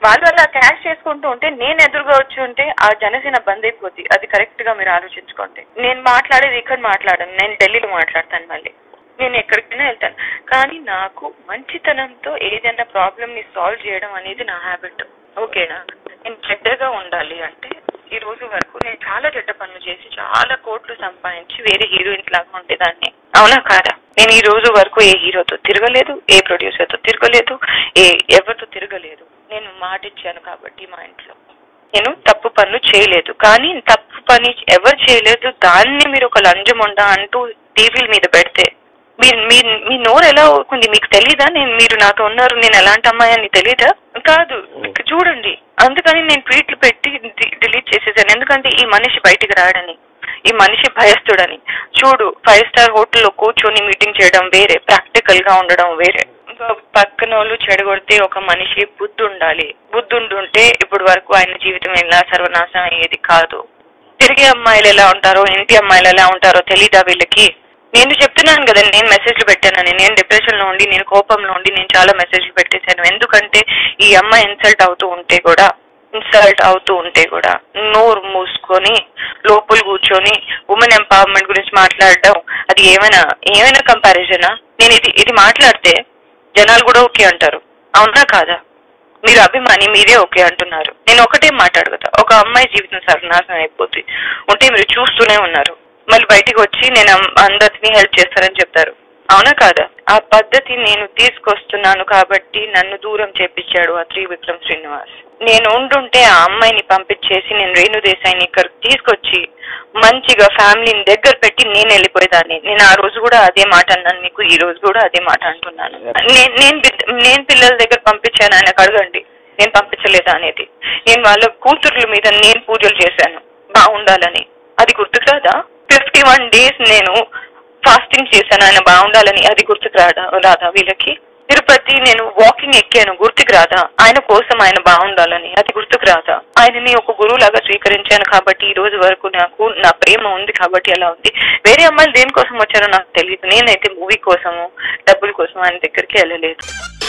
వాళ్ళు అలా క్యాష్ చేసుకుంటూ ఉంటే నేను ఎదురుగా వచ్చి ఉంటే ఆ జనసేన బంద్ అయిపోద్ది అది కరెక్ట్ గా మీరు ఆలోచించుకోండి నేను మాట్లాడేది ఇక్కడ మాట్లాడను నేను ఢిల్లీలో మాట్లాడతాను మళ్ళీ నేను ఎక్కడికైనా వెళ్తాను కానీ నాకు మంచితనంతో ఏదైనా ప్రాబ్లమ్ ని సాల్వ్ చేయడం అనేది నా హ్యాబిట్ ఓకేనా నేను చెడ్డగా ఉండాలి అంటే ఈ రోజు వరకు నేను చాలా చెడ్డ పనులు చేసి చాలా కోట్లు సంపాదించి వేరే హీరోయిన్స్ లాగా ఉండేదాన్ని అవునా కాదా నేను ఈ రోజు వరకు ఏ హీరోతో తిరగలేదు ఏ ప్రొడ్యూసర్ తో తిరగలేదు ఏ ఎవరితో తిరగలేదు నేను మాట ఇచ్చాను కాబట్టి మా ఇంట్లో నేను తప్పు పనులు చేయలేదు కానీ తప్పు పని ఎవరు చేయలేదు దాన్ని మీరు ఒక లంజం ఉందా అంటూ టీవీల మీద పెడితే మీ మీ మీ నోరు ఎలా అవుతుంది మీకు తెలీదా నేను మీరు నాతో ఉన్నారు నేను ఎలాంటి అమ్మాయి అని తెలీదా కాదు మీకు చూడండి అందుకని నేను ట్వీట్లు పెట్టి డిలీట్ చేసేసాను ఎందుకంటే ఈ మనిషి బయటికి రాడని ఈ మనిషి భయస్తుడని చూడు ఫైవ్ స్టార్ హోటల్లో కూర్చొని మీటింగ్ చేయడం వేరే ప్రాక్టికల్ గా ఉండడం వేరే ఇంకా పక్కన వాళ్ళు చెడగొడితే ఒక మనిషి బుద్ధి ఉండాలి బుద్ధి ఉండుంటే ఇప్పుడు వరకు ఆయన జీవితం ఎలా సర్వనాశనం అయ్యేది కాదు తిరిగే అమ్మాయిలు ఎలా ఉంటారో ఇంటి అమ్మాయిలు ఎలా ఉంటారో తెలీదా వీళ్ళకి నేను చెప్తున్నాను కదా నేను మెసేజ్లు పెట్టానని నేను డిప్రెషన్ లో ఉండి నేను కోపంలో ఉండి నేను చాలా మెసేజ్లు పెట్టేశాను ఎందుకంటే ఈ అమ్మాయి ఇన్సల్ట్ అవుతూ ఉంటే కూడా ఇన్సల్ట్ అవుతూ ఉంటే కూడా నోరు మూసుకొని లోపల కూర్చొని ఉమెన్ ఎంపవర్మెంట్ గురించి మాట్లాడడం అది ఏమైనా ఏమైనా కంపారిజనా నేను ఇది ఇది మాట్లాడితే జనాలు కూడా ఓకే అంటారు అవునా కాదా మీరు అభిమాని మీరే ఓకే అంటున్నారు నేను ఒకటే మాట్లాడగదా ఒక అమ్మాయి జీవితం సర్వనాశనం అయిపోతుంది ఉంటే మీరు చూస్తూనే ఉన్నారు మళ్ళీ బయటికి వచ్చి నేను అమ్- అందరినీ హెల్ప్ చేస్తానని చెప్తారు అవునా కాదా ఆ పద్ధతి నేను తీసుకొస్తున్నాను కాబట్టి నన్ను దూరం చేపించాడు ఆ త్రివిక్రమ్ శ్రీనివాస్ నేను ఉండుంటే ఆ అమ్మాయిని పంపించేసి నేను రేణు దేశాయిని ఇక్కడికి తీసుకొచ్చి మంచిగా ఫ్యామిలీని దగ్గర పెట్టి నేను వెళ్ళిపోయేదాన్ని నేను ఆ రోజు కూడా అదే మాట అన్నాను మీకు ఈ రోజు కూడా అదే మాట అంటున్నాను నేను నేను బిడ్- నేను పిల్లల దగ్గర పంపించాను ఆయనకు అడగండి నేను పంపించలేదా అనేది నేను వాళ్ళ కూతుర్ల మీద నేను పూజలు చేశాను బాగుండాలని అది గుర్తుకు రాదా ఫిఫ్టీ వన్ డేస్ నేను ఫాస్టింగ్ చేశాను ఆయన బాగుండాలని అది గుర్తుకు రాదా రాదా వీళ్ళకి తిరుపతి నేను వాకింగ్ ఎక్కాను గుర్తుకు రాదా ఆయన కోసం ఆయన బాగుండాలని అది గుర్తుకు రాదా ఆయనని ఒక గురువు లాగా స్వీకరించాను కాబట్టి ఈ రోజు వరకు నాకు నా ప్రేమ ఉంది కాబట్టి అలా ఉంది వేరే అమ్మాయిలు దేనికోసం వచ్చారో నాకు తెలియదు నేనైతే మూవీ కోసము డబ్బుల కోసం ఆయన దగ్గరికి వెళ్ళలేదు